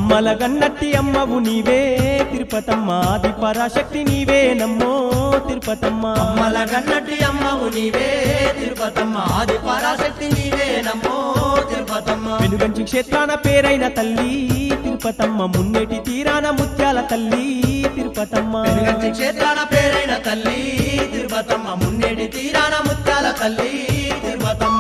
అమ్మల గన్నట్టి అమ్మవు నీవే తిరుపతమ్మ ఆది పరాశక్తి నీవే నమ్మో తిరుపతమ్మ అమ్మల గన్నటి అమ్మవు నీవే తిరుపతమ్మ ఆది పరాశక్తి నీవే నమ్మో తిరుపతమ్మ వెనుగంచి క్షేత్రాన పేరైన తల్లి తిరుపతమ్మ మున్నేటి తీరాన ముత్యాల తల్లి తిరుపతమ్మ వెనుగంచి క్షేత్రాన పేరైన తల్లి తిరుపతమ్మ మున్నేటి తీరాన ముత్యాల తల్లి తిరుపతమ్మ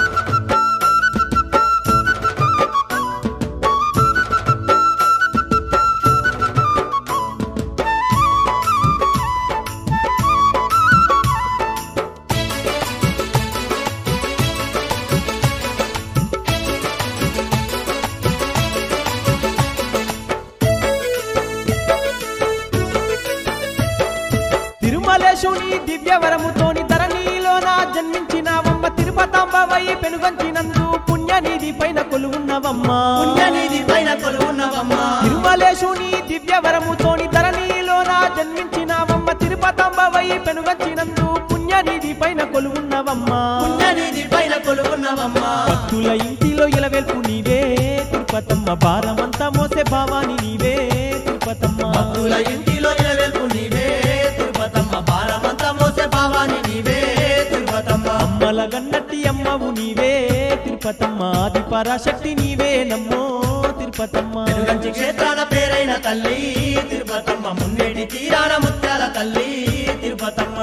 తిరుమలేశుని దివ్యవరముతోని ధరణిలోన జన్మించినవమ్మ తిరుపతాంబవై పెనుగంచినందు పుణ్యనిధి పైన కొలువున్నవమ్మ పుణ్యనిధి పైన కొలువున్నవమ్మ తిరుమలేశుని దివ్యవరముతోని ధరణిలోన జన్మించినవమ్మ తిరుపతాంబవై పెనుగంచినందు పుణ్యనిధి పైన కొలువున్నవమ్మ పుణ్యనిధి పైన కొలువున్నవమ్మ భక్తుల ఇంటిలో ఇలవెల్పు నీవే తిరుపతమ్మ భారమంతా మోసే భావాని నీవే తిరుపతమ్మ భక్తుల ఇంటిలో నిలవెల్పు నీవే తిరుపతమ్మ భారమంతా మోసే భావాని నీవే తిరుపతమ్మ అమ్మల గన్నట్టి అమ్మవు నీవే తిరుపతమ్మ ఆది పరాశక్తి నీవే నమ్మో తిరుపతమ్మ వెనుగంచి క్షేత్రాల పేరైన తల్లి తిరుపతమ్మ మున్నేటి తీరాన ముత్యాల తల్లి తిరుపతమ్మ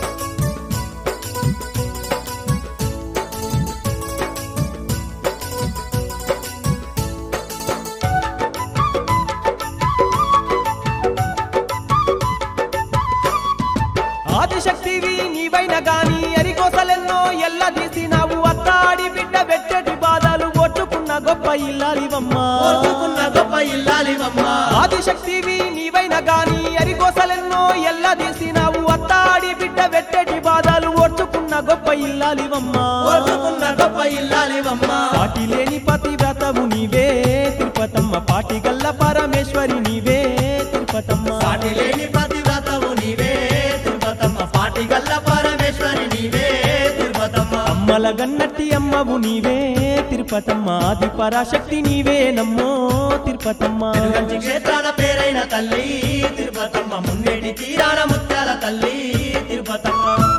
ఆదిశక్తివి నీవైన గాని అరికోసలెన్నో ఎల్ల తీసినావు అత్తాడి బిడ్డ వెచ్చటి బాధలు కొట్టుకున్న గొప్ప ఇల్లాలివమ్మా కోరుకున్న గొప్ప ఇల్లాలివమ్మ ఆదిశక్తివి నీవైన గాని అరికోసలెన్నో ఎల్ల తీసినావు అత్తాడి బిడ్డ వెట్టటి బాధలు ఓర్చుకున్న గొప్ప ఇల్లాలివమ్మా కోరుకున్న గొప్ప ఇల్లాలివమ్మ పాటి లేని పతివ్రతవు నీవే తిరుపతమ్మ పాటి గల్ల పరమేశ్వరి నీవే తిరుపతమ్మ సాటి లేని పతివ్రతవు నీవే తిరుపతమ్మ పాటి గల్ల పరమేశ్వరి నీవే తిరుపతమ్మ అమ్మల గన్నట్టి అమ్మవు నీవే తిరుపతమ్మ ఆది పరాశక్తి నీవే నమ్మో తిరుపతమ్మ వెనుగంచి క్షేత్రాల పేరైన తల్లి తిరుపతమ్మ మున్నేటి తీరాన ముత్యాల తల్లి తిరుపతమ్మ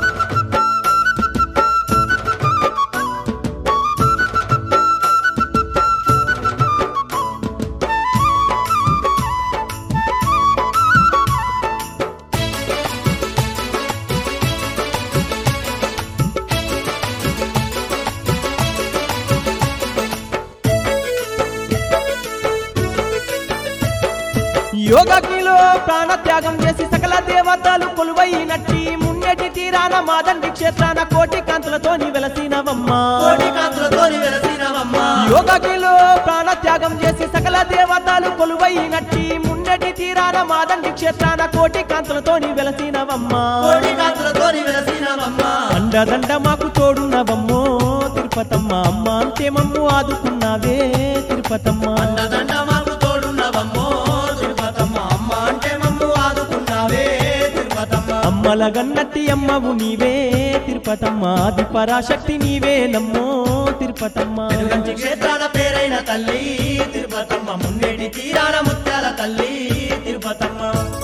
యోగకిలో ప్రాణత్యాగం చేసి సకల దేవతలు కొలువైనట్టి మున్నెటి తీరాన మాదండి క్షేత్రాన కోటి కాంతులతోని వెలసినవమ్మా కోటి కాంతులతోని వెలసినవమ్మ యోగకిలో ప్రాణత్యాగం చేసి సకల దేవతలు కొలువైనట్టి మున్నెటి తీరాన మాదండి క్షేత్రాన కోటి కాంతులతోని వెలసినవమ్మా కోటి కాంతులతోని వెలసినవమ్మ అండదండ మాకు తోడున్నవమ్మో తిరుపతమ్మ అమ్మ అంతే మమ్ము ఆదుకున్నావే తిరుపతమ్మ అండదండ మాకు తోడున్నవమ్మో తిరుపతమ్మ అమ్మ అంటే మమ్ము ఆదుకున్నావే తిరుపతమ్మ అమ్మల గన్నట్టి అమ్మవు నీవే తిరుపతమ్మ ఆది పరాశక్తి నీవే నమ్మో తిరుపతమ్మ వెనుగంచి క్షేత్రాల పేరైన తల్లి తిరుపతమ్మ మున్నేటి తీరాన ముత్యాల తల్లి తిరుపతమ్మ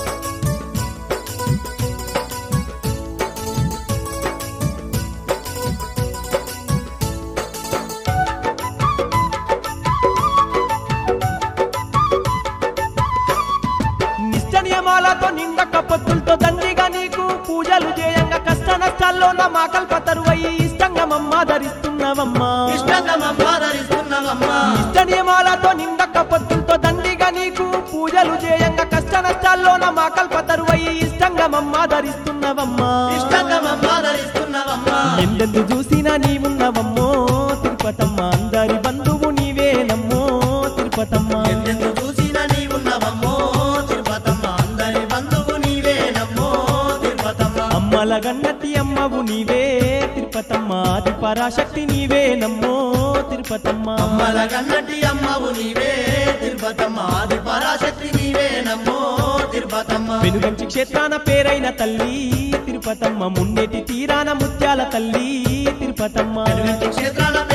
నిష్ట నియమాలతో నిండ కప్పత్తులతో దండిగా నీకు పూజలు చేయంగా కష్ట నష్టాల్లో నా మా కల్పతరువయ్యి ఇష్టంగా మమ్మ ధరిస్తున్నవమ్మా ఇష్టంగా మమ్మాదరిస్తున్నవమ్మ నిష్ట నియమాలతో నిండ కప్పత్తులతో దండిగా నీకు పూజలు చేయంగా కష్ట నష్టాల్లో నా మా కల్పతరువయ్యి ఇష్టంగా మమ్మ ధరిస్తున్నవమ్మా ఇష్టంగా మమ్మాదరిస్తున్నవమ్మ ఎందెందు చూసినా నీవున్నవమ్మో తిరుపతమ్మ అందరి బంధువు నీవే నమ్మో తిరుపతమ్మ ఎందెందు చూసినా నీవున్నవమ్మో తిరుపతమ్మ అందరి బంధువు నీవే నమ్మో తిరుపతమ్మ అమ్మల గన్నటి అమ్మవు నీవే తిరుపతమ్మ ఆది పరాశక్తి నీవే నమ్మో తిరుపతమ్మ అమ్మల గన్నటి అమ్మవు నీవే తిరుపతమ్మ ఆది పరాశక్తి నీవే నమ్మో తిరుపతమ్మ వెనుగంచి క్షేత్రాన పేరైన తల్లి తిరుపతమ్మ మున్నేటి తీరాన ముత్యాల తల్లి తిరుపతమ్మ వెనుగంటి క్షేత్రాల